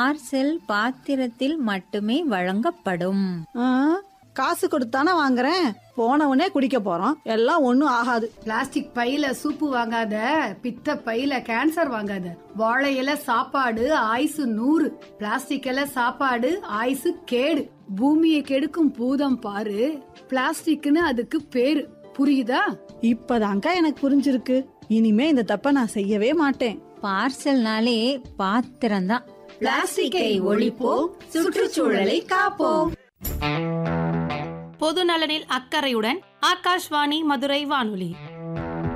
parcel பாத்திரத்தில் மட்டுமே வழங்கப்படும் ஆ, காசு கொடுத்தானே வாங்குறேன் போனவனே குடிக்க போறோம் எல்லாம் ஒண்ணும் ஆகாது பிளாஸ்டிக் பையில சூப்பு வாங்காத பித்த பையில கேன்சர் வாங்காத வாழை இலை சாப்பாடு ஆயுசு நூறு பிளாஸ்டிக் இலை சாப்பாடு ஆயுசு கேடு பூமியை கெடுக்கும் பூதம் பாரு பிளாஸ்டிக்னு அதுக்கு பேரு புரியுதா இப்பதான்க்கா எனக்கு புரிஞ்சிருக்கு இனிமே இந்த தப்ப நான் செய்யவே மாட்டேன் பார்சல்னாலே பாத்திரம்தான் பிளாஸ்டிக்கை ஒழிப்போம் சுற்றுச்சூழலை காப்போம் பொது நலனில் அக்கறையுடன் ஆகாஷ்வாணி மதுரை வானொலி